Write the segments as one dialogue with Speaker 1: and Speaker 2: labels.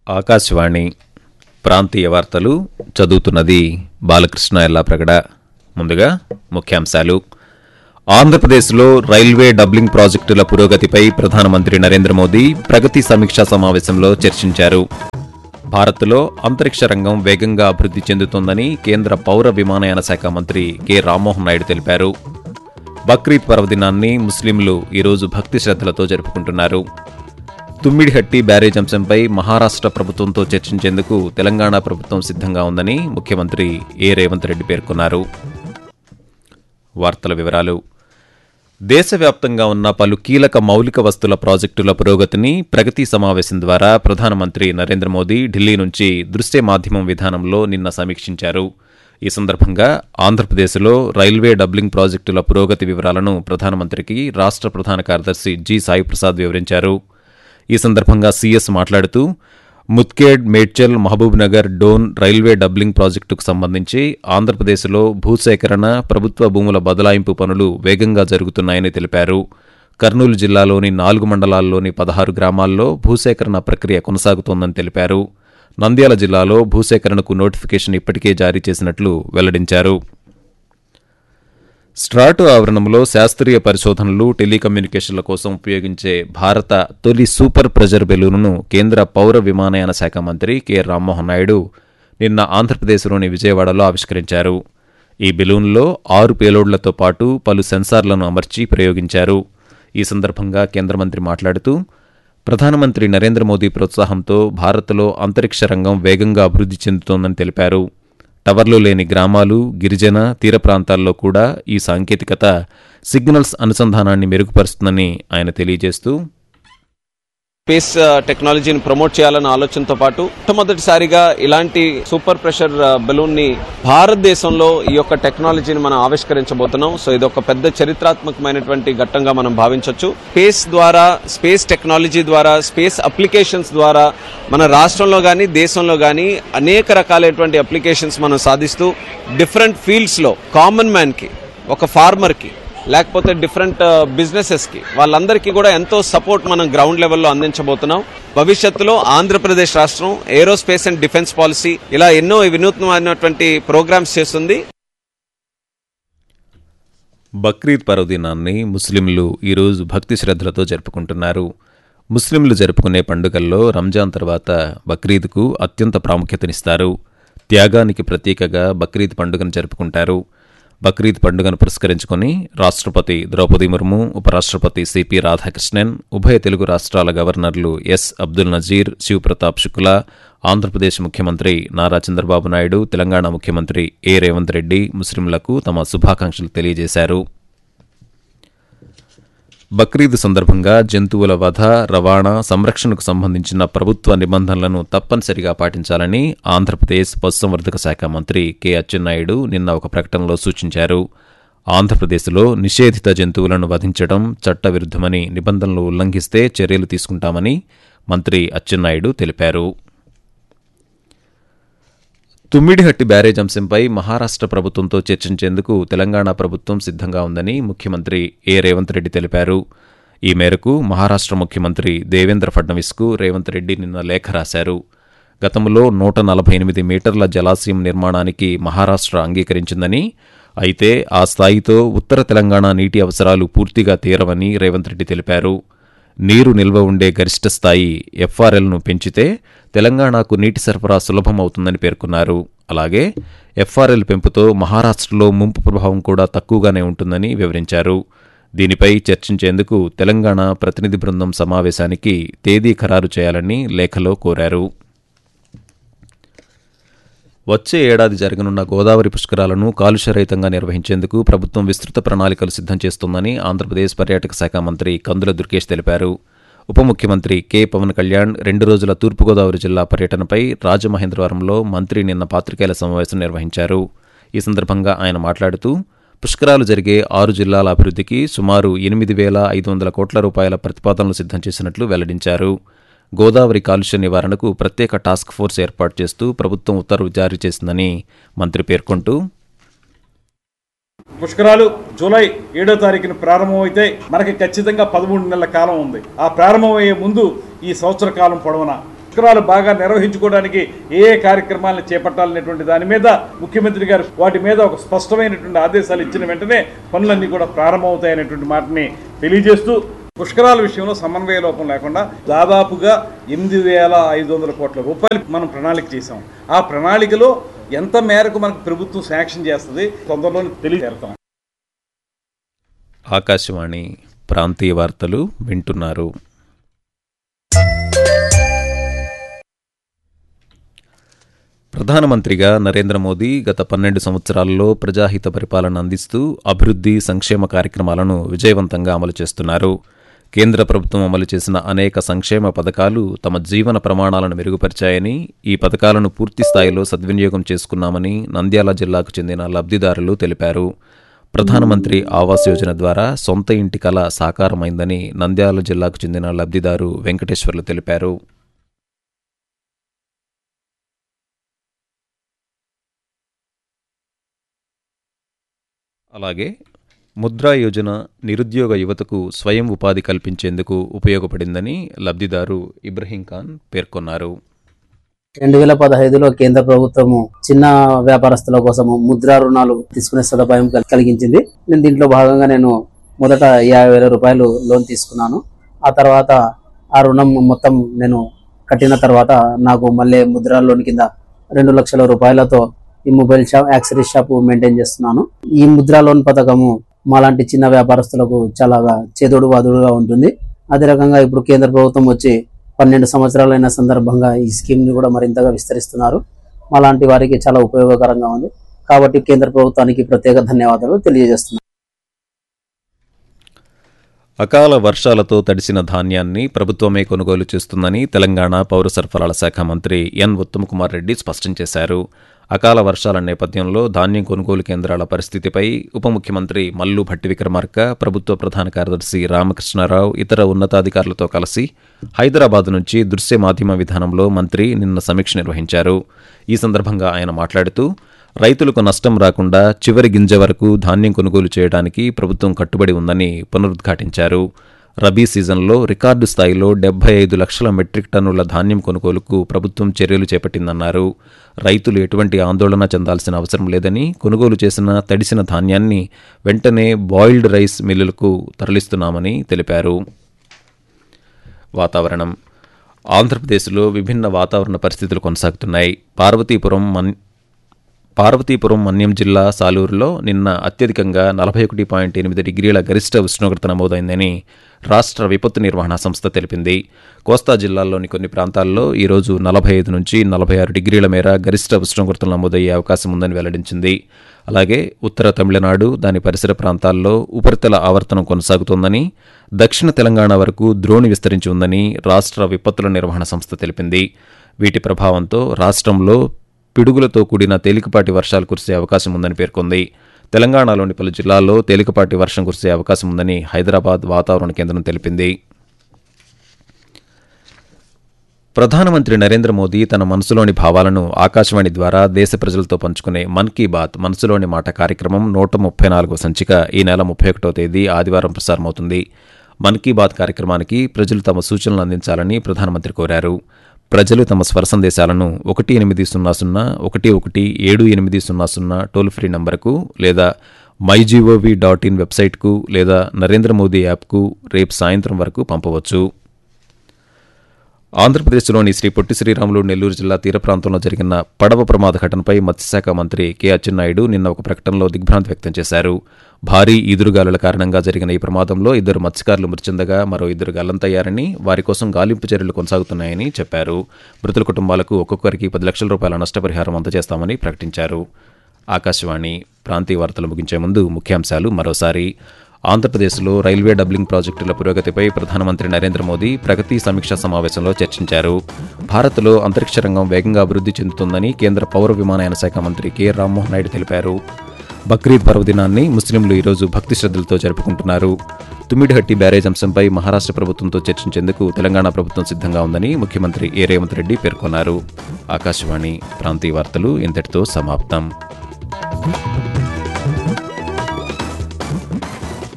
Speaker 1: ఆకాశవాణి ప్రాంతీయ వార్తలు చదువుతున్నది బాలకృష్ణ ఎల్లాప్రగడ ముందుగా ముఖ్యాంశాలు ఆంధ్రప్రదేశ్లో రైల్వే డబ్లింగ్ ప్రాజెక్టుల పురోగతిపై ప్రధానమంత్రి నరేంద్ర మోదీ ప్రగతి సమీక్షా సమావేశంలో చర్చించారు భారత్లో అంతరిక్ష రంగం వేగంగా అభివృద్ధి చెందుతోందని కేంద్ర పౌర విమానయాన శాఖ మంత్రి కె రామ్మోహన్ నాయుడు తెలిపారు బక్రీద్ పర్వదినాన్ని ముస్లింలు ఈరోజు భక్తి శ్రద్ధలతో జరుపుకుంటున్నారు తుమ్మిడిహట్టి బ్యారేజ్ అంశంపై మహారాష్ట్ర ప్రభుత్వంతో చర్చించేందుకు తెలంగాణ ప్రభుత్వం సిద్ధంగా ఉందని ముఖ్యమంత్రి ఏ రేవంత్ రెడ్డి పేర్కొన్నారు వార్తల వివరాలు దేశవ్యాప్తంగా ఉన్న పలు కీలక మౌలిక వస్తుల ప్రాజెక్టుల పురోగతిని ప్రగతి సమావేశం ద్వారా ప్రధానమంత్రి నరేంద్ర మోదీ ఢిల్లీ నుంచి దృశ్య మాధ్యమం విధానంలో నిన్న సమీక్షించారు ఈ సందర్భంగా ఆంధ్రప్రదేశ్లో రైల్వే డబ్లింగ్ ప్రాజెక్టుల పురోగతి వివరాలను ప్రధానమంత్రికి రాష్ట్ర ప్రధాన కార్యదర్శి జి సాయిప్రసాద్ వివరించారు ఈ సందర్భంగా సీఎస్ మాట్లాడుతూ ముత్కేడ్ మేడ్చల్ మహబూబ్ నగర్ డోన్ రైల్వే డబ్లింగ్ ప్రాజెక్టుకు సంబంధించి ఆంధ్రప్రదేశ్లో భూసేకరణ ప్రభుత్వ భూముల బదలాయింపు పనులు వేగంగా జరుగుతున్నాయని తెలిపారు కర్నూలు జిల్లాలోని నాలుగు మండలాల్లోని పదహారు గ్రామాల్లో భూసేకరణ ప్రక్రియ కొనసాగుతోందని తెలిపారు నంద్యాల జిల్లాలో భూసేకరణకు నోటిఫికేషన్ ఇప్పటికే జారీ చేసినట్లు వెల్లడించారు స్ట్రాటు ఆవరణంలో శాస్త్రీయ పరిశోధనలు టెలికమ్యూనికేషన్ల కోసం ఉపయోగించే భారత తొలి సూపర్ ప్రెజర్ బెలూనును కేంద్ర పౌర విమానయాన శాఖ మంత్రి కె రామ్మోహన్ నాయుడు నిన్న ఆంధ్రప్రదేశ్లోని విజయవాడలో ఆవిష్కరించారు ఈ బెలూన్లో ఆరు పేలోడ్లతో పాటు పలు సెన్సార్లను అమర్చి ప్రయోగించారు ఈ సందర్భంగా కేంద్ర మంత్రి మాట్లాడుతూ ప్రధానమంత్రి నరేంద్ర మోదీ ప్రోత్సాహంతో భారత్లో అంతరిక్ష రంగం వేగంగా అభివృద్ధి చెందుతోందని తెలిపారు టవర్లు లేని గ్రామాలు గిరిజన తీర ప్రాంతాల్లో కూడా ఈ సాంకేతికత సిగ్నల్స్ అనుసంధానాన్ని మెరుగుపరుస్తుందని ఆయన తెలియజేస్తూ
Speaker 2: స్పేస్ టెక్నాలజీని ప్రమోట్ చేయాలన్న ఆలోచనతో పాటు మొట్టమొదటిసారిగా ఇలాంటి సూపర్ ప్రెషర్ బెలూన్ ని భారతదేశంలో ఈ యొక్క టెక్నాలజీని మనం ఆవిష్కరించబోతున్నాం సో ఇది ఒక పెద్ద చరిత్రాత్మకమైనటువంటి ఘట్టంగా మనం భావించవచ్చు స్పేస్ ద్వారా స్పేస్ టెక్నాలజీ ద్వారా స్పేస్ అప్లికేషన్స్ ద్వారా మన రాష్ట్రంలో కానీ దేశంలో కానీ అనేక రకాలైనటువంటి అప్లికేషన్స్ మనం సాధిస్తూ డిఫరెంట్ ఫీల్డ్స్ లో కామన్ మ్యాన్ కి ఒక ఫార్మర్ కి లేకపోతే డిఫరెంట్ బిజినెసెస్కి వాళ్ళందరికీ కూడా ఎంతో సపోర్ట్ మనం గ్రౌండ్ లెవెల్లో అందించబోతున్నాం భవిష్యత్తులో ఆంధ్రప్రదేశ్ రాష్ట్రం ఏరోస్పేస్ అండ్ డిఫెన్స్ పాలసీ ఇలా ఎన్నో వినూత్నమైనటువంటి ప్రోగ్రామ్స్ చేస్తుంది
Speaker 1: బక్రీద్ పర్వదినాన్ని ముస్లింలు ఈరోజు భక్తి శ్రద్ధలతో జరుపుకుంటున్నారు ముస్లింలు జరుపుకునే పండుగల్లో రంజాన్ తర్వాత బక్రీద్కు అత్యంత ప్రాముఖ్యతనిస్తారు త్యాగానికి ప్రతీకగా బక్రీద్ పండుగను జరుపుకుంటారు బక్రీద్ పండుగను పురస్కరించుకుని రాష్ట్రపతి ద్రౌపది ముర్ము ఉపరాష్ట్రపతి సిపి రాధాకృష్ణన్ ఉభయ తెలుగు రాష్ట్రాల గవర్నర్లు ఎస్ అబ్దుల్ నజీర్ శివప్రతాప్ శుక్లా ఆంధ్రప్రదేశ్ ముఖ్యమంత్రి నారా చంద్రబాబు నాయుడు తెలంగాణ ముఖ్యమంత్రి ఏ రేవంత్ రెడ్డి ముస్లింలకు తమ శుభాకాంక్షలు తెలియజేశారు బక్రీద్ సందర్భంగా జంతువుల వధ రవాణా సంరక్షణకు సంబంధించిన ప్రభుత్వ నిబంధనలను తప్పనిసరిగా పాటించాలని ఆంధ్రప్రదేశ్ పశుసంవర్ధక శాఖ మంత్రి కె అచ్చెన్నాయుడు నిన్న ఒక ప్రకటనలో సూచించారు ఆంధ్రప్రదేశ్లో నిషేధిత జంతువులను వధించడం చట్టవిరుద్ధమని నిబంధనలు ఉల్లంఘిస్తే చర్యలు తీసుకుంటామని మంత్రి అచ్చెన్నాయుడు తెలిపారు తుమ్మిడిహట్టి బ్యారేజ్ అంశంపై మహారాష్ట్ర ప్రభుత్వంతో చర్చించేందుకు తెలంగాణ ప్రభుత్వం సిద్ధంగా ఉందని ముఖ్యమంత్రి ఏ రేవంత్ రెడ్డి తెలిపారు ఈ మేరకు మహారాష్ట్ర ముఖ్యమంత్రి దేవేంద్ర ఫడ్నవీస్కు రేవంత్ రెడ్డి నిన్న లేఖ రాశారు గతంలో నూట నలభై ఎనిమిది మీటర్ల జలాశయం నిర్మాణానికి మహారాష్ట్ర అంగీకరించిందని అయితే ఆ స్థాయితో ఉత్తర తెలంగాణ నీటి అవసరాలు పూర్తిగా తీరవని రేవంత్ రెడ్డి తెలిపారు నీరు నిల్వ ఉండే గరిష్ట స్థాయి ఎఫ్ఆర్ఎల్ను పెంచితే తెలంగాణకు నీటి సరఫరా సులభమవుతుందని పేర్కొన్నారు అలాగే ఎఫ్ఆర్ఎల్ పెంపుతో మహారాష్ట్రలో ముంపు ప్రభావం కూడా తక్కువగానే ఉంటుందని వివరించారు దీనిపై చర్చించేందుకు తెలంగాణ ప్రతినిధి బృందం సమావేశానికి తేదీ ఖరారు చేయాలని లేఖలో కోరారు వచ్చే ఏడాది జరగనున్న గోదావరి పుష్కరాలను కాలుష్యరహితంగా నిర్వహించేందుకు ప్రభుత్వం విస్తృత ప్రణాళికలు సిద్ధం చేస్తోందని ఆంధ్రప్రదేశ్ పర్యాటక శాఖ మంత్రి కందుల దుర్గేష్ తెలిపారు ఉప ముఖ్యమంత్రి కె పవన్ కళ్యాణ్ రెండు రోజుల తూర్పుగోదావరి జిల్లా పర్యటనపై రాజమహేంద్రవరంలో మంత్రి నిన్న పాత్రికేయుల సమావేశం నిర్వహించారు ఈ సందర్భంగా ఆయన మాట్లాడుతూ పుష్కరాలు జరిగే ఆరు జిల్లాల అభివృద్ధికి సుమారు ఎనిమిది వేల ఐదు వందల కోట్ల రూపాయల ప్రతిపాదనలు సిద్ధం చేసినట్లు వెల్లడించారు గోదావరి కాలుష్య నివారణకు ప్రత్యేక టాస్క్ ఫోర్స్ ఏర్పాటు చేస్తూ ప్రభుత్వం ఉత్తర్వు జారీ చేసిందని మంత్రి పేర్కొంటూ
Speaker 3: పుష్కరాలు జూలై ఏడో తారీఖున ప్రారంభమైతే మనకి ఖచ్చితంగా పదమూడు నెలల కాలం ఉంది ఆ ప్రారంభమయ్యే ముందు ఈ సంవత్సర కాలం పొడవున పుష్కరాలు బాగా నిర్వహించుకోవడానికి ఏ ఏ కార్యక్రమాలను చేపట్టాలనేటువంటి దాని మీద ముఖ్యమంత్రి గారు వాటి మీద ఒక స్పష్టమైనటువంటి ఆదేశాలు ఇచ్చిన వెంటనే పనులన్నీ కూడా ప్రారంభమవుతాయనేటువంటి మాటని తెలియజేస్తూ పుష్కరాల విషయంలో సమన్వయ లోపం లేకుండా దాదాపుగా ఎనిమిది వేల ఐదు వందల కోట్ల రూపాయలు మనం ప్రణాళిక చేసాం ఆ ప్రణాళికలో ఎంత మేరకు మనకు ప్రభుత్వం శాంక్షన్ చేస్తుంది తొందరలోనే తెలియజేస్తాం
Speaker 1: ఆకాశవాణి ప్రాంతీయ వార్తలు వింటున్నారు ప్రధానమంత్రిగా నరేంద్ర మోదీ గత పన్నెండు సంవత్సరాల్లో ప్రజాహిత పరిపాలన అందిస్తూ అభివృద్ధి సంక్షేమ కార్యక్రమాలను విజయవంతంగా అమలు చేస్తున్నారు కేంద్ర ప్రభుత్వం అమలు చేసిన అనేక సంక్షేమ పథకాలు తమ జీవన ప్రమాణాలను మెరుగుపరిచాయని ఈ పథకాలను పూర్తి స్థాయిలో సద్వినియోగం చేసుకున్నామని నంద్యాల జిల్లాకు చెందిన లబ్ధిదారులు తెలిపారు ప్రధానమంత్రి ఆవాస్ యోజన ద్వారా సొంత ఇంటి కల సాకారమైందని నంద్యాల జిల్లాకు చెందిన లబ్ధిదారు వెంకటేశ్వర్లు తెలిపారు అలాగే ముద్రా యోజన నిరుద్యోగ యువతకు స్వయం ఉపాధి కల్పించేందుకు ఉపయోగపడిందని లబ్ధిదారు ఇబ్రహీం ఖాన్ పేర్కొన్నారు
Speaker 4: రెండు వేల పదహైదులో కేంద్ర ప్రభుత్వము చిన్న వ్యాపారస్తుల కోసము ముద్రా రుణాలు తీసుకునే సదుపాయం కల్- కలిగించింది నేను దీంట్లో భాగంగా నేను మొదట యాభై వేల రూపాయలు లోన్ తీసుకున్నాను ఆ తర్వాత ఆ రుణం మొత్తం నేను కట్టిన తర్వాత నాకు మళ్ళీ ముద్రా లోన్ కింద రెండు లక్షల రూపాయలతో ఈ mobile shop accessories shop maintain చేస్తున్నాను ఈ ముద్రా లోన్ పథకము మాలాంటి చిన్న వ్యాపారస్తులకు చాలా చేదోడు వాదుడుగా ఉంటుంది అదే రకంగా ఇప్పుడు కేంద్ర ప్రభుత్వం వచ్చి పన్నెండు సంవత్సరాలైన సందర్భంగా ఈ స్కీమ్ ని కూడా మరింతగా విస్తరిస్తున్నారు మాలాంటి వారికి చాలా ఉపయోగకరంగా ఉంది కాబట్టి కేంద్ర ప్రభుత్వానికి ప్రత్యేక ధన్యవాదాలు తెలియజేస్తున్నాను
Speaker 1: అకాల వర్షాలతో తడిసిన ధాన్యాన్ని ప్రభుత్వమే కొనుగోలు చేస్తుందని తెలంగాణ పౌర సరఫరాల శాఖ మంత్రి ఎన్ ఉత్తమ్ కుమార్ రెడ్డి స్పష్టం చేశారు అకాల వర్షాల నేపథ్యంలో ధాన్యం కొనుగోలు కేంద్రాల పరిస్థితిపై ఉప ముఖ్యమంత్రి మల్లు భట్టి విక్రమార్క ప్రభుత్వ ప్రధాన కార్యదర్శి రామకృష్ణారావు ఇతర ఉన్నతాధికారులతో కలిసి హైదరాబాద్ నుంచి దృశ్య మాధ్యమ విధానంలో మంత్రి నిన్న సమీక్ష నిర్వహించారు ఈ సందర్భంగా ఆయన మాట్లాడుతూ రైతులకు నష్టం రాకుండా చివరి గింజ వరకు ధాన్యం కొనుగోలు చేయడానికి ప్రభుత్వం కట్టుబడి ఉందని పునరుద్ఘాటించారు రబీ సీజన్లో రికార్డు స్థాయిలో డెబ్బై ఐదు లక్షల మెట్రిక్ టన్నుల ధాన్యం కొనుగోలుకు ప్రభుత్వం చర్యలు చేపట్టిందన్నారు రైతులు ఎటువంటి ఆందోళన చెందాల్సిన అవసరం లేదని కొనుగోలు చేసిన తడిసిన ధాన్యాన్ని వెంటనే బాయిల్డ్ రైస్ మిల్లులకు తరలిస్తున్నామని తెలిపారు వాతావరణం ఆంధ్రప్రదేశ్లో విభిన్న వాతావరణ పరిస్థితులు కొనసాగుతున్నాయి పార్వతీపురం మన్ పార్వతీపురం మన్యం జిల్లా సాలూరులో నిన్న అత్యధికంగా నలభై ఒకటి పాయింట్ ఎనిమిది డిగ్రీల గరిష్ట ఉష్ణోగ్రత నమోదైందని రాష్ట్ర విపత్తు నిర్వహణ సంస్థ తెలిపింది కోస్తా జిల్లాల్లోని కొన్ని ప్రాంతాల్లో ఈరోజు నలభై ఐదు నుంచి నలభై ఆరు డిగ్రీల మేర గరిష్ట ఉష్ణోగ్రతలు నమోదయ్యే అవకాశం ఉందని వెల్లడించింది అలాగే ఉత్తర తమిళనాడు దాని పరిసర ప్రాంతాల్లో ఉపరితల ఆవర్తనం కొనసాగుతోందని దక్షిణ తెలంగాణ వరకు ద్రోణి విస్తరించి ఉందని రాష్ట్ర విపత్తుల నిర్వహణ సంస్థ తెలిపింది వీటి ప్రభావంతో రాష్ట్రంలో పిడుగులతో కూడిన తేలికపాటి వర్షాలు కురిసే అవకాశం ఉందని పేర్కొంది తెలంగాణలోని పలు జిల్లాల్లో తేలికపాటి వర్షం కురిసే అవకాశం ఉందని హైదరాబాద్ వాతావరణ కేంద్రం తెలిపింది ప్రధానమంత్రి నరేంద్ర మోదీ తన మనసులోని భావాలను ఆకాశవాణి ద్వారా దేశ ప్రజలతో పంచుకునే మన్ కీ బాత్ మనసులోని మాట కార్యక్రమం నూట ముప్పై నాలుగవ సంచిక ఈ నెల ముప్పై ఒకటో తేదీ ఆదివారం ప్రసారమవుతుంది మన్ కీ బాత్ కార్యక్రమానికి ప్రజలు తమ సూచనలు అందించాలని ప్రధానమంత్రి కోరారు ప్రజలు తమ స్వర సందేశాలను ఒకటి ఎనిమిది సున్నా సున్నా ఒకటి ఒకటి ఏడు ఎనిమిది సున్నా సున్నా టోల్ ఫ్రీ నంబర్కు లేదా మైజీఓవి డాట్ ఇన్ వెబ్సైట్కు లేదా నరేంద్ర మోదీ యాప్కు రేపు సాయంత్రం వరకు పంపవచ్చు ఆంధ్రప్రదేశ్లోని శ్రీ పొట్టి శ్రీరాములు నెల్లూరు జిల్లా తీర ప్రాంతంలో జరిగిన పడవ ప్రమాద ఘటనపై మత్స్యశాఖ మంత్రి కె అచ్చెన్నాయుడు నిన్న ఒక ప్రకటనలో దిగ్భ్రాంతి వ్యక్తం చేశారు భారీ ఈదురుగాలుల కారణంగా జరిగిన ఈ ప్రమాదంలో ఇద్దరు మత్స్యకారులు మృతి చెందగా మరో ఇద్దరు గల్లంతయ్యారని వారి కోసం గాలింపు చర్యలు కొనసాగుతున్నాయని చెప్పారు మృతుల కుటుంబాలకు ఒక్కొక్కరికి పది లక్షల రూపాయల నష్టపరిహారం అందజేస్తామని ప్రకటించారు ఆకాశవాణి ప్రాంతీయ వార్తలు ముగించే ముందు ముఖ్యాంశాలు మరోసారి ఆంధ్రప్రదేశ్లో రైల్వే డబ్లింగ్ ప్రాజెక్టుల పురోగతిపై ప్రధానమంత్రి నరేంద్ర మోదీ ప్రగతి సమీక్షా సమావేశంలో చర్చించారు భారత్లో అంతరిక్ష రంగం వేగంగా అభివృద్ధి చెందుతుందని కేంద్ర పౌర విమానయాన శాఖ మంత్రి కె రామ్మోహన్ నాయుడు తెలిపారు బక్రీద్ పర్వదినాన్ని ముస్లింలు ఈరోజు భక్తి శ్రద్ధలతో జరుపుకుంటున్నారు తుమ్మిడిహట్టి బ్యారేజ్ అంశంపై మహారాష్ట్ర ప్రభుత్వంతో చర్చించేందుకు తెలంగాణ ప్రభుత్వం సిద్ధంగా ఉందని ముఖ్యమంత్రి ఏ రేవంత్ రెడ్డి పేర్కొన్నారు ఆకాశవాణి ప్రాంతీయ వార్తలు ఇంతటితో సమాప్తం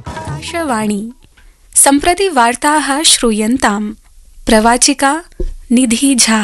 Speaker 5: आकाशवाणी सम्प्रति वार्ताः श्रूयन्ताम् प्रवाचिका निधि झा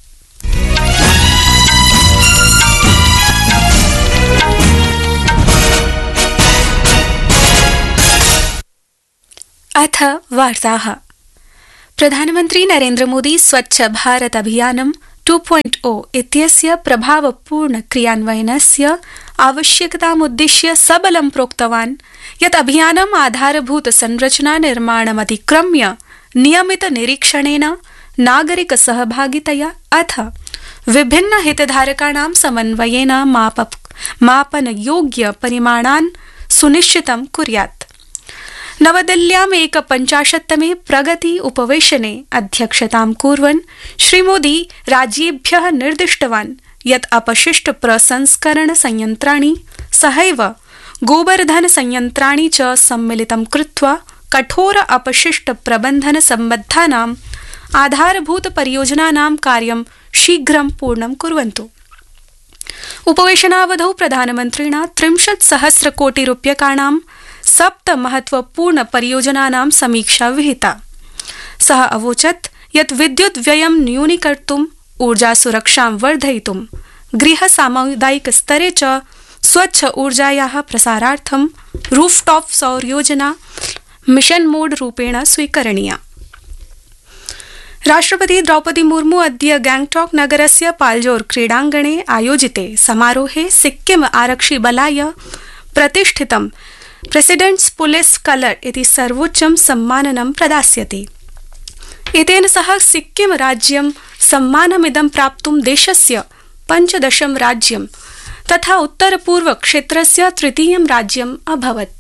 Speaker 5: अथ वार्ताः प्रधानमन्त्री नरेन्द्रमोदी स्वच्छ भारत अभियानं 2.0 इत्यस्य प्रभावपूर्ण क्रियान्वयनस्य आवश्यकतामुद्दिश्य सबलं प्रोक्तवान् यत् अभियानम् आधारभूत संरचना निर्माणमतिक्रम्य नियमित निरीक्षणेन नागरिक सहभागितया अथ विभिन्न हितधारकाणां समन्वयेन माप मापनयोग्य परिमाणान् सुनिश्चितं कुर्यात् नवदिल्ल्याम् एकपञ्चाशत्तमे प्रगति उपवेशने अध्यक्षतां कुर्वन् श्रीमोदी राज्येभ्य निर्दिष्टवान् यत् अपशिष्ट प्रसंस्करण संयन्त्राणि सहैव गोबर्धन संयन्त्राणि च सम्मिलितं कृत्वा कठोर अपशिष्ट प्रबन्धन सम्बद्धानाम् आधारभूत परियोजनानां कार्यं शीघ्रं पूर्णं कुर्वन्तु उपवेशनावधौ प्रधानमन्त्रिणा त्रिंशत् सहस्र कोटि रूप्यकाणां सप्त महत्वपूर्ण परियोजनानां समीक्षा विहिता सः अवोचत् यत् विद्युत् व्ययं न्यूनीकर्तुम् ऊर्जा सुरक्षां वर्धयितुं गृह सामुदायिक स्तरे च स्वच्छ ऊर्जायाः प्रसारार्थं रूफटॉप सौर योजना मिशन मोड रूपेण स्वीकरणीया राष्ट्रपति द्रौपदी मुर्मू अद्य गैंगटॉक नगरस्य पाल्जोर क्रीडाङ्गणे आयोजिते समारोहे सिक्किम आरक्षिबलाय प्रतिष्ठितं प्रेसिडेंट्स पुलिस कलर इति सर्वोच्चं सम्माननं प्रदास्यति एतेन सह सिक्किम राज्यं सम्मानमिदं प्राप्तुं देशस्य पञ्चदशं राज्यं तथा उत्तरपूर्व क्षेत्रस्य तृतीयं राज्यम् अभवत्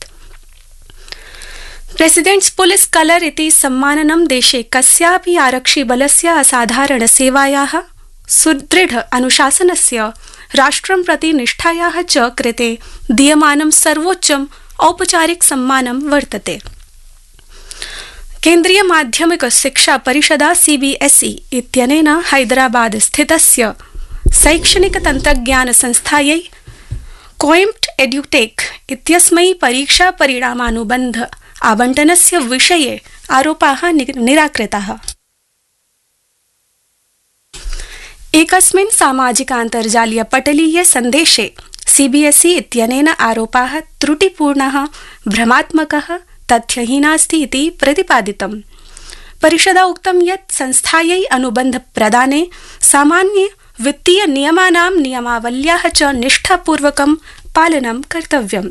Speaker 5: प्रेसिडेंट्स पुलिस कलर इति सम्माननं देशे कस्यापि आरक्षिबलस्य असाधारण सेवायाः सुदृढ अनुशासनस्य राष्ट्रं प्रति निष्ठायाः च कृते दीयमानं सर्वोच्चम् औपचारिक सम्मानं वर्तते केन्द्रीय माध्यमिक शिक्षा परिषदा सीबीएसई इत्यनेन हैदराबाद स्थितस्य शैक्षणिक तन्त्रज्ञान संस्थायै कोइम्प्ट एड्युटेक इत्यस्मै परीक्षा परिणामानुबन्ध आवण्टनस्य विषये आरोपाः निराकृताः एकस्मिन् सामाजिकान्तर्जालीय पटलीय सन्देशे सीबीएसई इत्यनेन आरोपाः त्रुटिपूर्णः भ्रमात्मकः तथ्यहीनास्ति इति प्रतिपादितम् परिषदा उक्तं यत् संस्थायै अनुबन्ध प्रदाने सामान्य वित्तीय नियमानां नियमावल्याः च निष्ठापूर्वकं पालनं कर्तव्यम्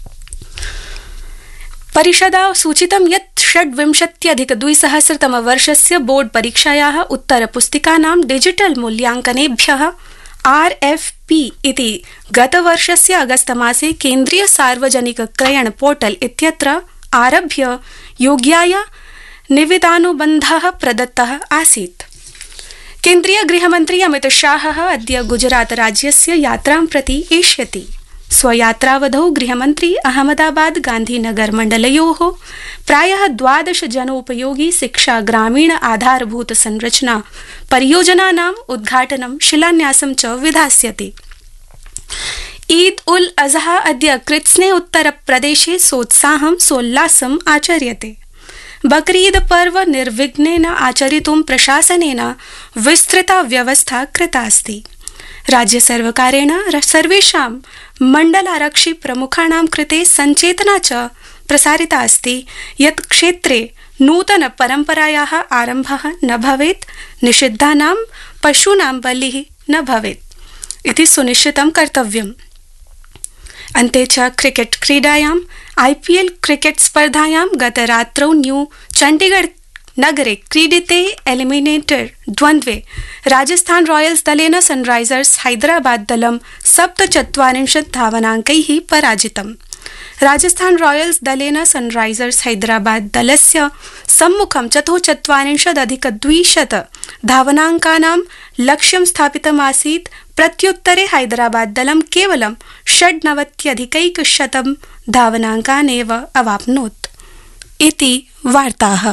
Speaker 5: परिषदा सूचितं यत् षड्विंशत्यधिक द्विसहस्रतम वर्षस्य बोर्ड परीक्षायाः उत्तरपुस्तिकानां डिजिटल मूल्यांकनेभ्यः आरएफपी इति गतवर्षस्य अगस्तमासे केन्द्रीय सार्वजनिक क्रयण पोर्टल इत्यत्र आरभ्य योग्याय निविदानुबन्धः प्रदत्तः आसीत् केन्द्रीय गृहमन्त्री अमित शाहः अद्य गुजरात राज्यस्य यात्रां प्रति एष्यति स्वयात्रावधौ गृहमन्त्री अहमदाबाद गान्धीनगर मण्डलयोः प्रायः द्वादश जनोपयोगी शिक्षा ग्रामीण आधारभूत संरचना परियोजनानाम् उद्घाटनं शिलान्यासं च विधास्यति ईद उल अजहा अद्य कृत्स्ने उत्तरप्रदेशे सोत्साहं सोल्लासम् आचर्यते बकरीद पर्व निर्विघ्नेन आचरितुं प्रशासनेन विस्तृता व्यवस्था कृतास्ति राज्यसर्वकारेण सर्वेषां मण्डलारक्षि प्रमुखाणां कृते सञ्चेतना च प्रसारिता अस्ति यत् क्षेत्रे नूतन परम्परायाः आरम्भः न भवेत् निषिद्धानां पशूनां बलिः न भवेत् इति सुनिश्चितं कर्तव्यम् अन्ते च क्रिकेट क्रीडायाम् आईपीएल क्रिकेट स्पर्धायां गतरात्रौ न्यू चण्डीगढ़ नगरे क्रीडिते एलिमिनेटर द्वन्द्वे राजस्थान रॉयल्स दलेन सनराइजर्स हैदराबाद दलं सप्तचत्वारिंशत् धावनाङ्कैः पराजितम् राजस्थान रॉयल्स दलेन सनराइजर्स हैदराबाद दलस्य सम्मुखं चतुश्चत्वारिंशदधिक द्विशत धावनाङ्कानां लक्ष्यं स्थापितमासीत् प्रत्युत्तरे हैदराबाद दलं केवलं षड्नवत्यधिकैकशतं धावनाङ्कान् एव अवाप्नोत् इति वार्ताः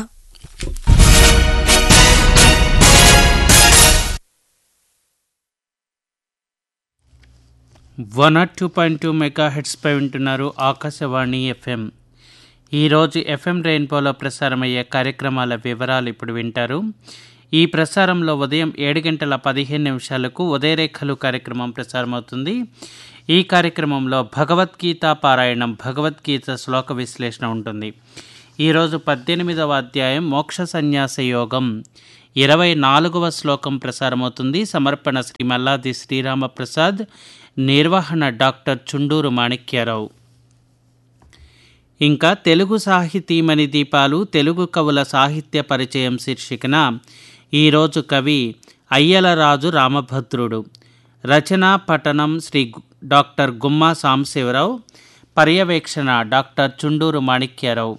Speaker 6: one naught two point two mega హెడ్స్పై వింటున్నారు ఆకాశవాణి ఎఫ్ఎం ఈరోజు ఎఫ్ఎం రెయిన్బోలో ప్రసారమయ్యే కార్యక్రమాల వివరాలు ఇప్పుడు వింటారు ఈ ప్రసారంలో ఉదయం ఏడు గంటల పదిహేను నిమిషాలకు ఉదయరేఖలు కార్యక్రమం ప్రసారమవుతుంది ఈ కార్యక్రమంలో భగవద్గీత పారాయణం భగవద్గీత శ్లోక విశ్లేషణ ఉంటుంది ఈరోజు పద్దెనిమిదవ అధ్యాయం మోక్ష సన్యాస యోగం ఇరవై నాలుగవ శ్లోకం ప్రసారమవుతుంది సమర్పణ శ్రీ మల్లాది శ్రీరామ ప్రసాద్ నిర్వహణ డాక్టర్ చుండూరు మాణిక్యారావు ఇంకా తెలుగు సాహితీమణి దీపాలు తెలుగు కవుల సాహిత్య పరిచయం శీర్షికన ఈరోజు కవి అయ్యలరాజు రామభద్రుడు రచన పఠనం శ్రీ గు- డాక్టర్ గుమ్మా సాంశివరావు పర్యవేక్షణ డాక్టర్ చుండూరు మాణిక్యారావు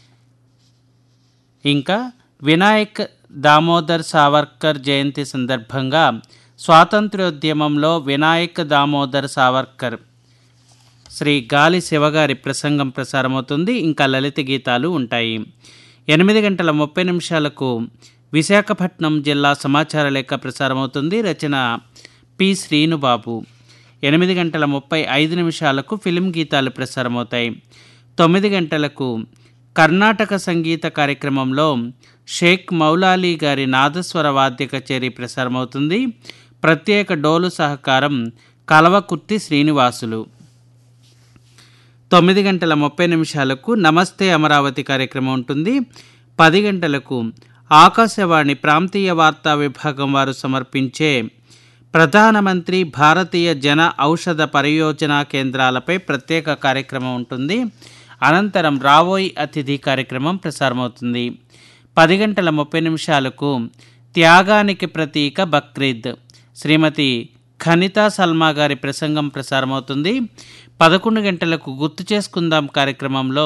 Speaker 6: ఇంకా వినాయక్ దామోదర్ సావర్కర్ జయంతి సందర్భంగా స్వాతంత్ర్యోద్యమంలో వినాయక్ దామోదర్ సావర్కర్ శ్రీ గాలి శివగారి ప్రసంగం ప్రసారమవుతుంది ఇంకా లలిత గీతాలు ఉంటాయి ఎనిమిది గంటల ముప్పై నిమిషాలకు విశాఖపట్నం జిల్లా సమాచార లేఖ ప్రసారమవుతుంది రచన పి శ్రీనుబాబు ఎనిమిది గంటల ముప్పై ఐదు నిమిషాలకు ఫిలిం గీతాలు ప్రసారమవుతాయి తొమ్మిది గంటలకు కర్ణాటక సంగీత కార్యక్రమంలో షేక్ మౌలాలి గారి నాదస్వర వాద్య కచేరీ ప్రసారమవుతుంది ప్రత్యేక డోలు సహకారం కలవకుర్తి శ్రీనివాసులు తొమ్మిది గంటల ముప్పై నిమిషాలకు నమస్తే అమరావతి కార్యక్రమం ఉంటుంది పది గంటలకు ఆకాశవాణి ప్రాంతీయ వార్తా విభాగం వారు సమర్పించే ప్రధానమంత్రి భారతీయ జన ఔషధ పరియోజన కేంద్రాలపై ప్రత్యేక కార్యక్రమం ఉంటుంది అనంతరం రావోయ్ అతిథి కార్యక్రమం ప్రసారమవుతుంది పది గంటల ముప్పై నిమిషాలకు త్యాగానికి ప్రతీక బక్రీద్ శ్రీమతి ఖనితా సల్మా గారి ప్రసంగం ప్రసారమవుతుంది పదకొండు గంటలకు గుర్తు చేసుకుందాం కార్యక్రమంలో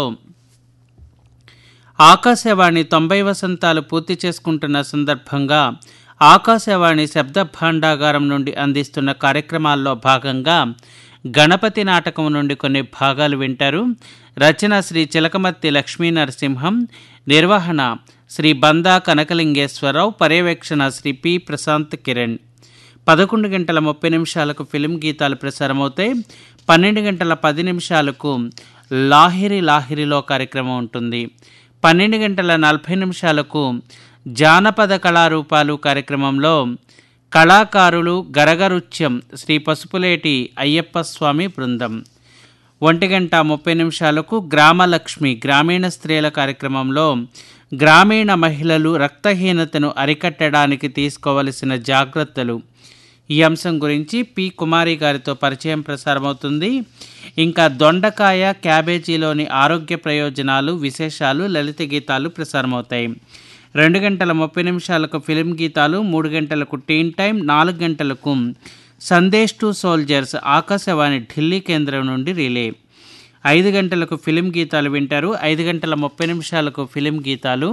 Speaker 6: ఆకాశవాణి తొంభై వసంతాలు పూర్తి చేసుకుంటున్న సందర్భంగా ఆకాశవాణి శబ్ద భాండాగారం నుండి అందిస్తున్న కార్యక్రమాల్లో భాగంగా గణపతి నాటకం నుండి కొన్ని భాగాలు వింటారు రచన శ్రీ చిలకమర్తి లక్ష్మీ నరసింహం నిర్వహణ శ్రీ బందా కనకలింగేశ్వరరావు పర్యవేక్షణ శ్రీ పి ప్రశాంత్ కిరణ్ పదకొండు గంటల ముప్పై నిమిషాలకు ఫిలిం గీతాలు ప్రసారమవుతాయి పన్నెండు గంటల పది నిమిషాలకు లాహిరి లాహిరిలో కార్యక్రమం ఉంటుంది పన్నెండు గంటల నలభై నిమిషాలకు జానపద కళారూపాలు కార్యక్రమంలో కళాకారులు గరగరుత్యం శ్రీ పసుపులేటి అయ్యప్ప స్వామి బృందం ఒంటి గంట ముప్పై నిమిషాలకు గ్రామలక్ష్మి గ్రామీణ స్త్రీల కార్యక్రమంలో గ్రామీణ మహిళలు రక్తహీనతను అరికట్టడానికి తీసుకోవలసిన జాగ్రత్తలు ఈ అంశం గురించి పి కుమారి గారితో పరిచయం ప్రసారమవుతుంది ఇంకా దొండకాయ క్యాబేజీలోని ఆరోగ్య ప్రయోజనాలు విశేషాలు లలిత గీతాలు ప్రసారమవుతాయి రెండు గంటల ముప్పై నిమిషాలకు ఫిలిం గీతాలు మూడు గంటలకు టీన్ టైం నాలుగు గంటలకు సందేశ్ టు సోల్జర్స్ ఆకాశవాణి ఢిల్లీ కేంద్రం నుండి రిలే ఐదు గంటలకు ఫిలిం గీతాలు వింటారు ఐదు గంటల ముప్పై నిమిషాలకు ఫిలిం గీతాలు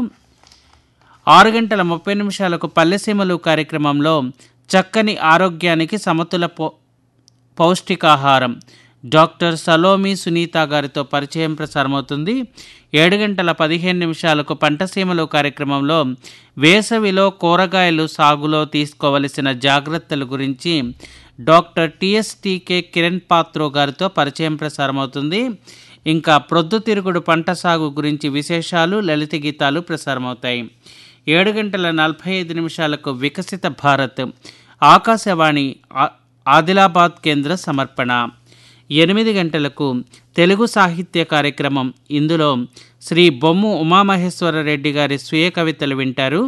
Speaker 6: ఆరు గంటల ముప్పై నిమిషాలకు పల్లెసీమలు కార్యక్రమంలో చక్కని ఆరోగ్యానికి సమతుల పౌ పౌష్టికాహారం డాక్టర్ సలోమి సునీత గారితో పరిచయం ప్రసారమవుతుంది ఏడు గంటల పదిహేను నిమిషాలకు పంటసీమలు కార్యక్రమంలో వేసవిలో కూరగాయలు సాగులో తీసుకోవలసిన జాగ్రత్తల గురించి డాక్టర్ టిఎస్టీకే కిరణ్ పాత్రో గారితో పరిచయం ప్రసారమవుతుంది ఇంకా ప్రొద్దుతిరుగుడు పంట సాగు గురించి విశేషాలు లలిత గీతాలు ప్రసారమవుతాయి ఏడు గంటల నలభై ఐదు నిమిషాలకు వికసిత భారత్ ఆకాశవాణి ఆ- ఆదిలాబాద్ కేంద్ర సమర్పణ ఎనిమిది గంటలకు తెలుగు సాహిత్య కార్యక్రమం ఇందులో శ్రీ బొమ్ము ఉమామహేశ్వర రెడ్డి గారి స్వీయ కవితలు వింటారు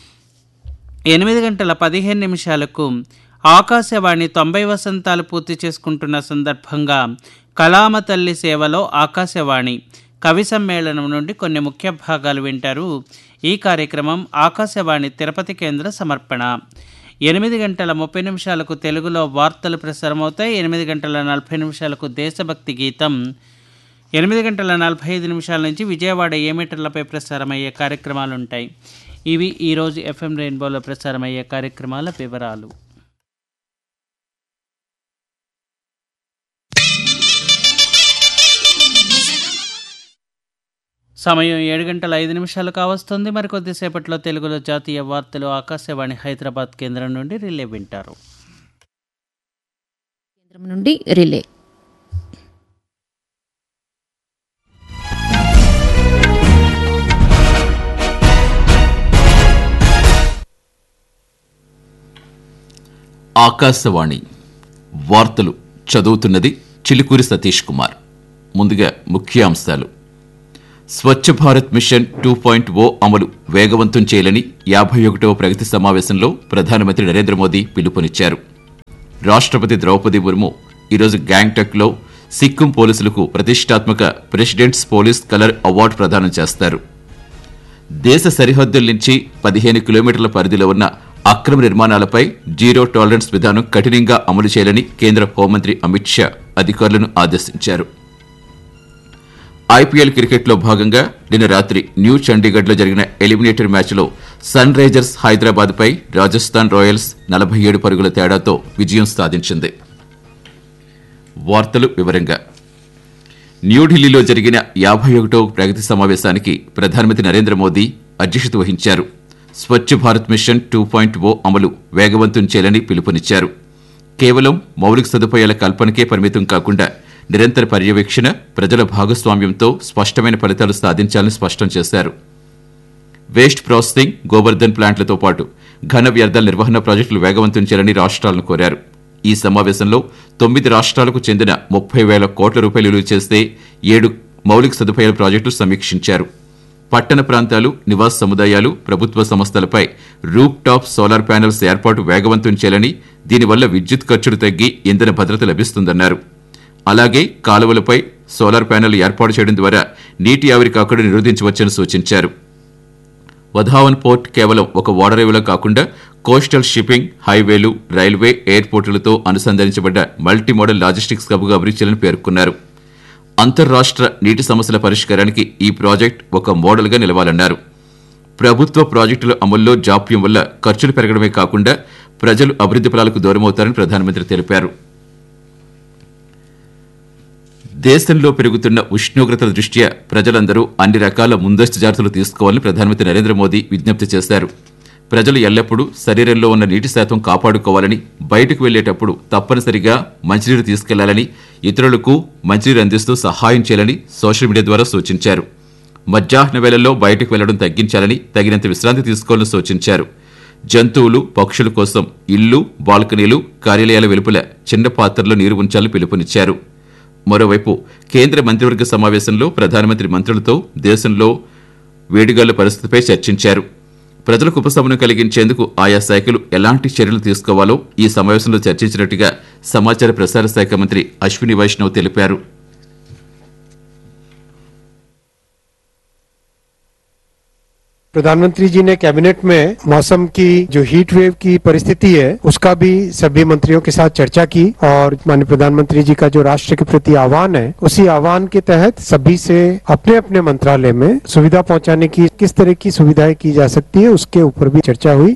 Speaker 6: ఎనిమిది గంటల పదిహేను నిమిషాలకు ఆకాశవాణి తొంభై వసంతాలు పూర్తి చేసుకుంటున్న సందర్భంగా కళామ తల్లి సేవలో ఆకాశవాణి కవి సమ్మేళనం నుండి కొన్ని ముఖ్య భాగాలు వింటారు ఈ కార్యక్రమం ఆకాశవాణి తిరుపతి కేంద్ర సమర్పణ ఎనిమిది గంటల ముప్పై నిమిషాలకు తెలుగులో వార్తలు ప్రసారమవుతాయి ఎనిమిది గంటల నలభై నిమిషాలకు దేశభక్తి గీతం ఎనిమిది గంటల నలభై ఐదు నిమిషాల నుంచి విజయవాడ ఏ మీటర్లపై ప్రసారమయ్యే కార్యక్రమాలు ఉంటాయి ఇవి ఈరోజు ఎఫ్ఎం రెయిన్బోలో ప్రసారమయ్యే కార్యక్రమాల వివరాలు సమయం ఏడు గంటల ఐదు నిమిషాలు కావస్తుంది మరి కొద్దిసేపట్లో తెలుగులో జాతీయ వార్తలు ఆకాశవాణి హైదరాబాద్ కేంద్రం నుండి రిలే వింటారు
Speaker 7: కేంద్రం నుండి రిలే ఆకాశవాణి వార్తలు చదువుతున్నది చిలుకూరి సతీష్ కుమార్ ముందుగా ముఖ్యాంశాలు Swachh Bharat mission two point ఓ అమలు వేగవంతం చేయాలని యాభై ఒకటవ ప్రగతి సమావేశంలో ప్రధానమంత్రి నరేంద్ర మోదీ పిలుపునిచ్చారు రాష్ట్రపతి ద్రౌపది ముర్ము ఈరోజు గ్యాంగ్టక్లో సిక్కిం పోలీసులకు ప్రతిష్టాత్మక ప్రెసిడెంట్స్ పోలీస్ కలర్ అవార్డు ప్రదానం చేస్తారు దేశ సరిహద్దుల నుంచి పదిహేను కిలోమీటర్ల పరిధిలో ఉన్న అక్రమ నిర్మాణాలపై జీరో టాలరెన్స్ విధానం కఠినంగా అమలు చేయాలని కేంద్ర హోంమంత్రి అమిత్ షా అధికారులను ఆదేశించారు ఐపీఎల్ క్రికెట్లో భాగంగా నిన్న రాత్రి న్యూ చండీగఢ్లో జరిగిన ఎలిమినేటర్ మ్యాచ్లో సన్ రైజర్స్ హైదరాబాద్పై రాజస్థాన్ రాయల్స్ నలభై ఏడు పరుగుల తేడాతో విజయం సాధించింది వార్తలు వివరంగా న్యూఢిల్లీలో జరిగిన యాభై ఒకటో ప్రగతి సమావేశానికి ప్రధానమంత్రి నరేంద్ర మోదీ అధ్యక్షత వహించారు Swachh Bharat mission two point ఓ అమలు వేగవంతం చేయాలని పిలుపునిచ్చారు కేవలం మౌలిక సదుపాయాల కల్పనకే పరిమితం కాకుండా నిరంతర పర్యవేక్షణ ప్రజల భాగస్వామ్యంతో స్పష్టమైన ఫలితాలు సాధించాలని స్పష్టం చేశారు వేస్ట్ ప్రాసెసింగ్ గోవర్ధన్ ప్లాంట్లతో పాటు ఘన వ్యర్థాల నిర్వహణ ప్రాజెక్టులు వేగవంతం చేయాలని రాష్ట్రాలను కోరారు ఈ సమావేశంలో తొమ్మిది రాష్ట్రాలకు చెందిన ముప్పై వేల కోట్ల రూపాయలు విలువ చేస్తే ఏడు మౌలిక సదుపాయాల ప్రాజెక్టులు సమీక్షించారు పట్టణ ప్రాంతాలు నివాస సముదాయాలు ప్రభుత్వ సంస్థలపై రూప్ టాప్ సోలార్ ప్యానెల్స్ ఏర్పాటు వేగవంతం చేయాలని దీనివల్ల విద్యుత్ ఖర్చులు తగ్గి ఇంధన భద్రత లభిస్తుందన్నారు అలాగే కాలువలపై సోలార్ ప్యానెల్ ఏర్పాటు చేయడం ద్వారా నీటి ఆవిరి కాకుండా నిరోధించవచ్చని సూచించారు వధావన్ పోర్ట్ కేవలం ఒక ఓడరేవులో కాకుండా కోస్టల్ షిప్పింగ్ హైవేలు రైల్వే ఎయిర్పోర్టులతో అనుసంధానించబడ్డ మల్టీ మోడల్ లాజిస్టిక్స్ హబ్గా అభివృద్ధి చేయాలని పేర్కొన్నారు అంతర్రాష్ట్ర నీటి సమస్యల పరిష్కారానికి ఈ ప్రాజెక్ట్ ఒక మోడల్గా నిలవాలన్నారు ప్రభుత్వ ప్రాజెక్టుల అమల్లో జాప్యం వల్ల ఖర్చులు పెరగడమే కాకుండా ప్రజలు అభివృద్ధి ఫలాలకు దూరమవుతారని ప్రధానమంత్రి తెలిపారు దేశంలో పెరుగుతున్న ఉష్ణోగ్రతల దృష్ట్యా ప్రజలందరూ అన్ని రకాల ముందస్తు జాగ్రత్తలు తీసుకోవాలని ప్రధానమంత్రి నరేంద్ర మోదీ విజ్ఞప్తి చేశారు ప్రజలు ఎల్లప్పుడూ శరీరంలో ఉన్న నీటి శాతం కాపాడుకోవాలని బయటకు వెళ్లేటప్పుడు తప్పనిసరిగా మంచినీరు తీసుకెళ్లాలని ఇతరులకు మంచినీరు అందిస్తూ సహాయం చేయాలని సోషల్ మీడియా ద్వారా సూచించారు మధ్యాహ్న వేళల్లో బయటకు వెళ్లడం తగ్గించాలని తగినంత విశ్రాంతి తీసుకోవాలని సూచించారు జంతువులు పక్షుల కోసం ఇల్లు బాల్కనీలు కార్యాలయాల వెలుపల చిన్న పాత్రలో నీరు ఉంచాలని పిలుపునిచ్చారు మరోవైపు కేంద్ర మంత్రివర్గ సమావేశంలో ప్రధానమంత్రి మంత్రులతో దేశంలో వేడిగాళ్ల పరిస్థితిపై చర్చించారు ప్రజలకు ఉపశమనం కలిగించేందుకు ఆయా శాఖలు ఎలాంటి చర్యలు తీసుకోవాలో ఈ సమావేశంలో చర్చించినట్టుగా సమాచార ప్రసార శాఖ మంత్రి అశ్విని వైష్ణవ్ తెలిపారు
Speaker 8: प्रधानमंत्री जी ने कैबिनेट में मौसम की जो हीट वेव की परिस्थिति है उसका भी सभी मंत्रियों के साथ चर्चा की और माननीय प्रधानमंत्री जी का जो राष्ट्र के प्रति आह्वान है उसी आह्वान के तहत सभी से अपने अपने मंत्रालय में सुविधा पहुंचाने की किस तरह की सुविधाएं की जा सकती है उसके ऊपर भी चर्चा हुई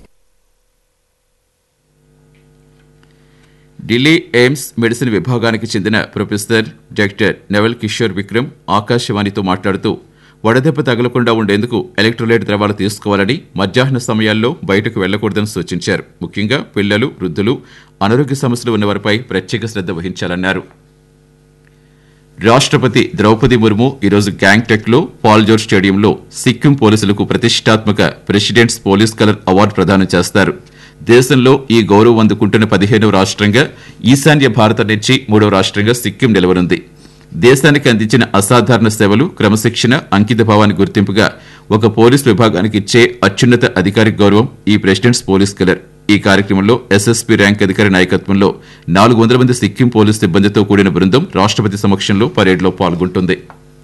Speaker 7: ఢిల్లీ ఎయిమ్స్ మెడిసిన్ విభాగానికి చెందిన ప్రొఫెసర్ డాక్టర్ నెవల్ కిషోర్ విక్రమ్ ఆకాశవాణితో మాట్లాడుతూ వడదెబ్బ తగలకుండా ఉండేందుకు ఎలక్ట్రోలైట్ ద్రవాలు తీసుకోవాలని మధ్యాహ్న సమయాల్లో బయటకు వెళ్లకూడదని సూచించారు ముఖ్యంగా పిల్లలు వృద్ధులు అనారోగ్య సమస్యలు ఉన్నవారిపై ప్రత్యేక శ్రద్ధ వహించాలన్నారు రాష్ట్రపతి ద్రౌపది ముర్ము ఈరోజు గ్యాంగ్టెక్లో పాల్జోర్ స్టేడియంలో సిక్కిం పోలీసులకు ప్రతిష్టాత్మక ప్రెసిడెంట్స్ పోలీస్ కలర్ అవార్డు ప్రదానం చేస్తారు దేశంలో ఈ గౌరవం అందుకుంటున్న పదిహేనవ రాష్ట్రంగా ఈశాన్య భారత నుంచి మూడవ రాష్ట్రంగా సిక్కిం నిలవనుంది దేశానికి అందించిన అసాధారణ సేవలు క్రమశిక్షణ అంకిత భావాన్ని గుర్తింపుగా ఒక పోలీస్ విభాగానికి ఇచ్చే అత్యున్నత అధికారిక గౌరవం ఈ ప్రెసిడెంట్స్ పోలీస్ కలర్ ఈ కార్యక్రమంలో ఎస్ఎస్పీ ర్యాంక్ అధికారి నాయకత్వంలో నాలుగు వందల మంది సిక్కిం పోలీస్ సిబ్బందితో కూడిన బృందం రాష్ట్రపతి సమక్షంలో పరేడ్లో పాల్గొంటుంది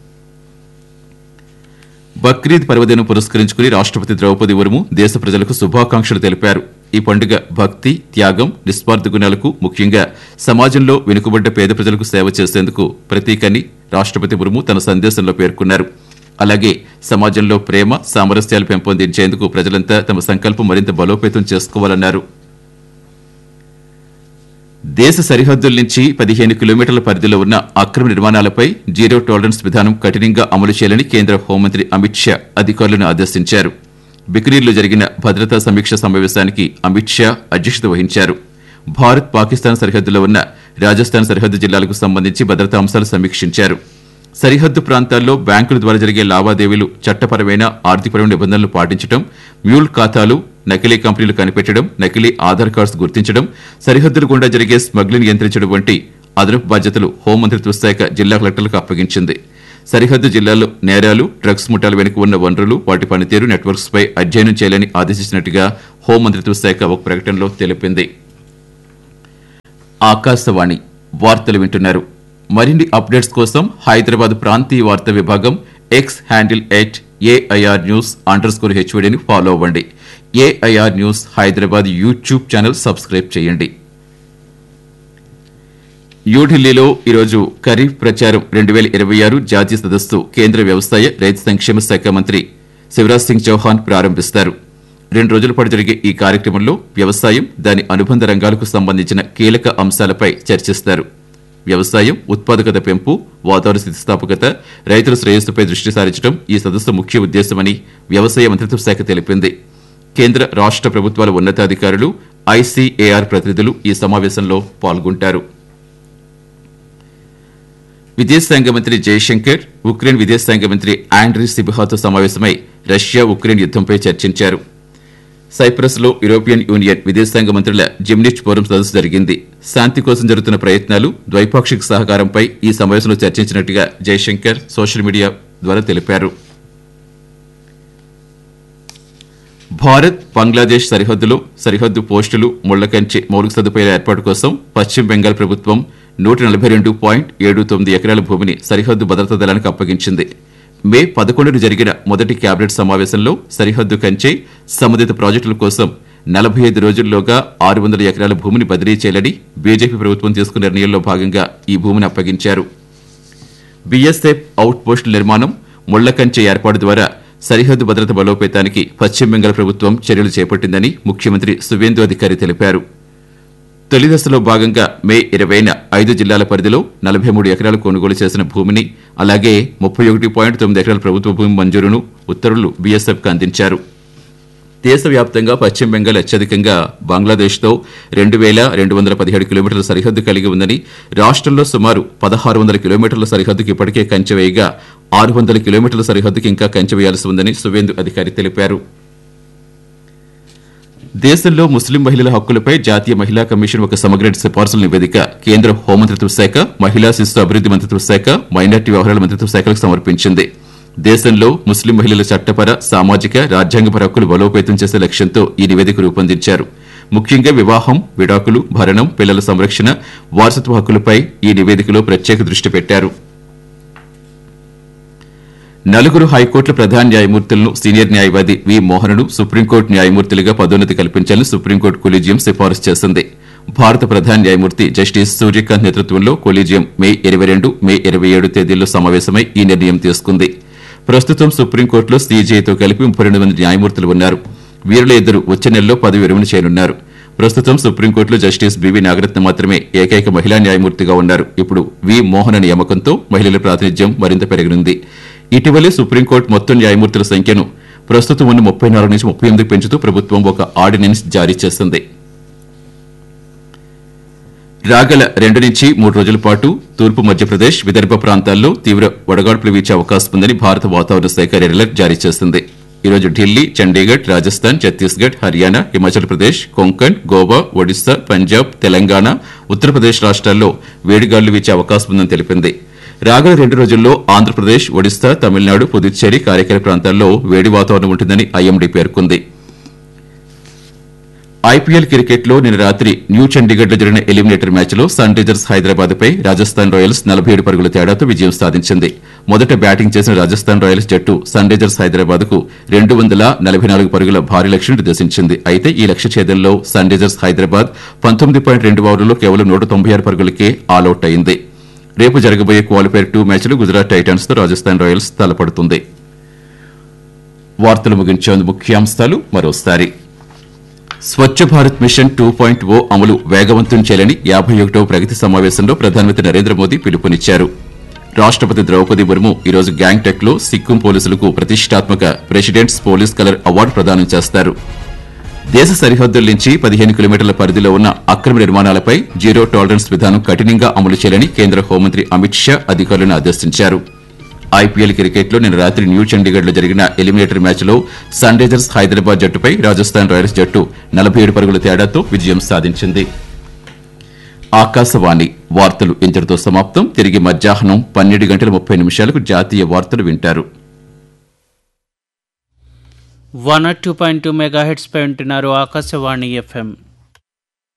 Speaker 7: బక్రీద్ పర్వదినం పురస్కరించుకుని రాష్ట్రపతి ద్రౌపది ముర్ము దేశ ప్రజలకు శుభాకాంక్షలు తెలిపారు ఈ పండుగ భక్తి త్యాగం నిస్వార్థ గుణాలకు ముఖ్యంగా సమాజంలో వెనుకబడ్డ పేద ప్రజలకు సేవ చేసేందుకు ప్రతీకని రాష్ట్రపతి ముర్ము తన సందేశంలో పేర్కొన్నారు అలాగే సమాజంలో ప్రేమ సామరస్యాలు పెంపొందించేందుకు ప్రజలంతా తమ సంకల్పం మరింత బలోపేతం చేసుకోవాలన్నారు దేశ సరిహద్దుల నుంచి పదిహేను కిలోమీటర్ల పరిధిలో ఉన్న అక్రమ నిర్మాణాలపై జీరో టాలరెన్స్ విధానం కఠినంగా అమలు చేయాలని కేంద్ర హోంమంత్రి అమిత్ షా అధికారులను ఆదేశించారు బికనీర్లో జరిగిన భద్రతా సమీక్ష సమావేశానికి అమిత్ షా అధ్యక్షత వహించారు భారత్ పాకిస్తాన్ సరిహద్దులో ఉన్న రాజస్థాన్ సరిహద్దు జిల్లాలకు సంబంధించి భద్రతా అంశాలు సమీక్షించారు సరిహద్దు ప్రాంతాల్లో బ్యాంకుల ద్వారా జరిగే లావాదేవీలు చట్టపరమైన ఆర్థికపరమైన నిబంధనలు పాటించడం మ్యూల్ ఖాతాలు నకిలీ కంపెనీలు కనిపెట్టడం నకిలీ ఆధార్ కార్డ్స్ గుర్తించడం సరిహద్దుల గుండా జరిగే స్మగ్లింగ్ నియంత్రించడం వంటి అదనపు బాధ్యతలు హోంమంత్రిత్వ శాఖ జిల్లా కలెక్టర్లకు అప్పగించింది సరిహద్దు జిల్లాల్లో నేరాలు డ్రగ్స్ ముఠాల వెనుక ఉన్న వనరులు వాటి పనితీరు నెట్వర్క్స్ పై అధ్యయనం చేయాలని ఆదేశించినట్టుగా హోంమంత్రిత్వ శాఖ ఒక ప్రకటనలో తెలిపింది ఆకాశవాణి వార్తలు వింటున్నారు మరిన్ని అప్డేట్స్ కోసం హైదరాబాద్ ప్రాంతీయ వార్తా విభాగం X handle at AIR news underscore హెచ్వీడీని ఫాలో అవ్వండి AIR news Hyderabad YouTube channel subscribe చేయండి న్యూఢిల్లీలో ఈరోజు ఖరీఫ్ ప్రచారం రెండు వేల ఇరవై ఆరు జాతీయ సదస్సు కేంద్ర వ్యవసాయ రైతు సంక్షేమ శాఖ మంత్రి శివరాజ్ సింగ్ చౌహాన్ ప్రారంభిస్తారు రెండు రోజుల పాటు జరిగే ఈ కార్యక్రమంలో వ్యవసాయం దాని అనుబంధ రంగాలకు సంబంధించిన కీలక అంశాలపై చర్చిస్తారు వ్యవసాయం ఉత్పాదకత పెంపు వాతావరణ స్థితిస్థాపకత రైతుల శ్రేయస్సుపై దృష్టి సారించడం ఈ సదస్సు ముఖ్య ఉద్దేశమని వ్యవసాయ మంత్రిత్వ శాఖ తెలిపింది కేంద్ర రాష్ట్ర ప్రభుత్వాల ఉన్నతాధికారులు ఐసీఏఆర్ ప్రతినిధులు ఈ సమావేశంలో పాల్గొంటారు విదేశాంగ మంత్రి జయశంకర్ ఉక్రెయిన్ విదేశాంగ మంత్రి ఆండ్రీ సిబిహాతో సమావేశమై రష్యా ఉక్రెయిన్ యుద్దంపై చర్చించారు సైప్రస్ లో యూరోపియన్ యూనియన్ విదేశాంగ మంత్రుల జిమ్నిచ్ ఫోరం సదస్సు జరిగింది శాంతి కోసం జరుగుతున్న ప్రయత్నాలు ద్వైపాక్షిక సహకారంపై ఈ సమావేశంలో చర్చించినట్టుగా జయశంకర్ సోషల్ మీడియా ద్వారా తెలిపారు భారత్ బంగ్లాదేశ్ సరిహద్దులో సరిహద్దు పోస్టులు ముళ్లకంచె మౌలిక సదుపాయాల ఏర్పాటు కోసం పశ్చిమ బెంగాల్ ప్రభుత్వం నూట నలభై రెండు పాయింట్ ఏడు తొమ్మిది ఎకరాల భూమిని సరిహద్దు భద్రతా దళానికి అప్పగించింది మే పదకొండున జరిగిన మొదటి కేబినెట్ సమావేశంలో సరిహద్దు కంచె సంబంధిత ప్రాజెక్టుల కోసం నలభై ఐదు రోజుల్లోగా ఆరు వందల ఎకరాల భూమిని బదిలీ చేయాలని బీజేపీ ప్రభుత్వం తీసుకున్న నిర్ణయంలో భాగంగా ఈ భూమిని అప్పగించారు బీఎస్ఎఫ్ అవుట్ పోస్టుల నిర్మాణం ముళ్లకంచె ఏర్పాటు ద్వారా సరిహద్దు భద్రత బలోపేతానికి పశ్చిమ బెంగాల్ ప్రభుత్వం చర్యలు చేపట్టిందని ముఖ్యమంత్రి సువేందు అధికారి తెలిపారు తొలి దశలో భాగంగా మే ఇరవైన ఐదు జిల్లాల పరిధిలో నలభై మూడు ఎకరాలు కొనుగోలు చేసిన భూమిని అలాగే ముప్పై ఒకటి పాయింట్ తొమ్మిది ఎకరాల ప్రభుత్వ భూమి మంజూరును ఉత్తర్వులు బీఎస్ఎఫ్కు అందించారు దేశవ్యాప్తంగా పశ్చిమ బెంగాల్ అత్యధికంగా బంగ్లాదేశ్తో రెండు వేల రెండు వందల పదిహేడు కిలోమీటర్ల సరిహద్దు కలిగి ఉందని రాష్ట్రంలో సుమారు పదహారు వందల కిలోమీటర్ల సరిహద్దుకి ఇప్పటికే కంచె వేయగా ఆరు వందల కిలోమీటర్ల సరిహద్దుకి ఇంకా కంచె వేయాల్సి ఉందని సువేందు అధికారి తెలిపారు దేశంలో ముస్లిం మహిళల హక్కులపై జాతీయ మహిళా కమిషన్ ఒక సమగ్ర సిఫార్సుల నివేదిక కేంద్ర హోంమంత్రిత్వ శాఖ మహిళా శిశు అభివృద్ది మంత్రిత్వ శాఖ మైనార్టీ వ్యవహారాల మంత్రిత్వ శాఖలకు సమర్పించింది దేశంలో ముస్లిం మహిళల చట్టపర సామాజిక రాజ్యాంగపర హక్కులు బలోపేతం చేసే లక్ష్యంతో ఈ నివేదిక రూపొందించారు ముఖ్యంగా వివాహం విడాకులు భరణం పిల్లల సంరక్షణ వారసత్వ హక్కులపై ఈ నివేదికలో ప్రత్యేక దృష్టి పెట్టారు నలుగురు హైకోర్టుల ప్రధాన న్యాయమూర్తులను సీనియర్ న్యాయవాది వి మోహన్ను సుప్రీంకోర్టు న్యాయమూర్తులుగా పదోన్నతి కల్పించాలని సుప్రీంకోర్టు కొలీజియం సిఫారసు చేసింది భారత ప్రధాన న్యాయమూర్తి జస్టిస్ సూర్యకాంత్ నేతృత్వంలో కొలీజియం మే ఇరవై రెండు మే ఇరవై ఏడు తేదీల్లో సమావేశమై ఈ నిర్ణయం తీసుకుంది ప్రస్తుతం సుప్రీంకోర్టులో సీజేతో కలిపి ముప్పై రెండు మంది న్యాయమూర్తులు ఉన్నారు వీరిలో ఇద్దరు వచ్చే నెలలో పదవి విరమణ చేయనున్నారు ప్రస్తుతం సుప్రీంకోర్టులో జస్టిస్ బివి నాగరత్న మాత్రమే ఏకైక మహిళా న్యాయమూర్తిగా ఉన్నారు ఇప్పుడు వి మోహన నియామకంతో మహిళల ప్రాతినిధ్యం మరింత పెరగనుంది ఇటీవలే సుప్రీంకోర్టు మొత్తం న్యాయమూర్తుల సంఖ్యను ప్రస్తుతం ఉన్న ముప్పై నాలుగు నుంచి ముప్పై ఎనిమిది పెంచుతూ ప్రభుత్వం ఒక ఆర్డినెన్స్ జారీ చేసింది రాగల రెండు నుంచి మూడు రోజుల పాటు తూర్పు మధ్యప్రదేశ్ విదర్భ ప్రాంతాల్లో తీవ్ర వడగాడ్పులు వీచే అవకాశం ఉందని భారత వాతావరణ శాఖ రెడ్ అలర్ట్ జారీ చేసింది ఈ రోజు ఢిల్లీ చండీగఢ్ రాజస్థాన్ ఛత్తీస్గఢ్ హర్యానా హిమాచల్ ప్రదేశ్ కొంకణ్ గోవా ఒడిశా పంజాబ్ తెలంగాణ ఉత్తరప్రదేశ్ రాష్ట్రాల్లో వేడిగాళ్లు వీచే అవకాశం ఉందని తెలిపింది రాగల రెండు రోజుల్లో ఆంధ్రప్రదేశ్ ఒడిశా తమిళనాడు పుదుచ్చేరి కార్యకర ప్రాంతాల్లో వేడి వాతావరణం ఉంటుందని ఐఎండీ పేర్కొంది ఐపీఎల్ క్రికెట్ లో నిన్న రాత్రి న్యూ చండీగఢ్ లో జరిగిన ఎలిమినేటర్ మ్యాచ్ లో సన్ రైజర్స్ హైదరాబాద్ పై రాజస్థాన్ రాయల్స్ నలభై ఏడు పరుగుల తేడాతో విజయం సాధించింది మొదట బ్యాటింగ్ చేసిన రాజస్థాన్ రాయల్స్ జట్టు సన్ రైజర్స్ హైదరాబాద్ కు రెండు వందల నలభై నాలుగు పరుగుల భారీ లక్ష్యం నిర్దేశించింది అయితే ఈ లక్ష్య ఛేదంలో సన్ రైజర్స్ హైదరాబాద్ పంతొమ్మిది పాయింట్ రెండు ఓవర్లలో కేవలం నూట తొంభై ఆరు పరుగులకే ఆల్అవుట్ అయింది రేపు జరగబోయే క్వాలిఫైర్ టూ మ్యాచ్లు గుజరాత్ టైటాన్స్ తో రాజస్థాన్ రాయల్స్ తలపడుతుంది వార్తలు ముగించేందుకు ముఖ్యాంశాలు మరోసారి Swachh Bharat mission two point ఓ అమలు వేగవంతం చేయాలని యాభై ఒకటవ ప్రగతి సమావేశంలో ప్రధానమంత్రి నరేంద్ర మోదీ పిలుపునిచ్చారు రాష్టపతి ద్రౌపది ముర్ము ఈరోజు గ్యాంగ్టెక్ లో సిక్కిం పోలీసులకు ప్రతిష్టాత్మక ప్రెసిడెంట్స్ పోలీస్ కలర్ అవార్డు ప్రదానం చేస్తారు దేశ సరిహద్దుల నుంచి పదిహేను కిలోమీటర్ల పరిధిలో ఉన్న అక్రమ నిర్మాణాలపై జీరో టాలరెన్స్ విధానం కఠినంగా అమలు చేయాలని కేంద్ర హోంమంత్రి అమిత్ షా అధికారులను ఆదేశించారు ఐపీఎల్ క్రికెట్లో నిన్న రాత్రి న్యూ చండీగఢ్లో జరిగిన ఎలిమినేటరీ మ్యాచ్లో సన్ రైజర్స్ హైదరాబాద్ జట్టుపై రాజస్థాన్ రాయల్స్ జట్టు నలభై ఏడు పరుగుల తేడాతో విజయం సాధించింది ఆకాశవాణి వార్తలు ఇంతటితో సమాప్తం తిరిగి మధ్యాహ్నం పన్నెండు గంటల ముప్పై నిమిషాలకు జాతీయ వార్తలు వింటారు
Speaker 6: one two point two megahertz పై ఉంటున్నారు ఆకాశవాణి ఎఫ్ఎం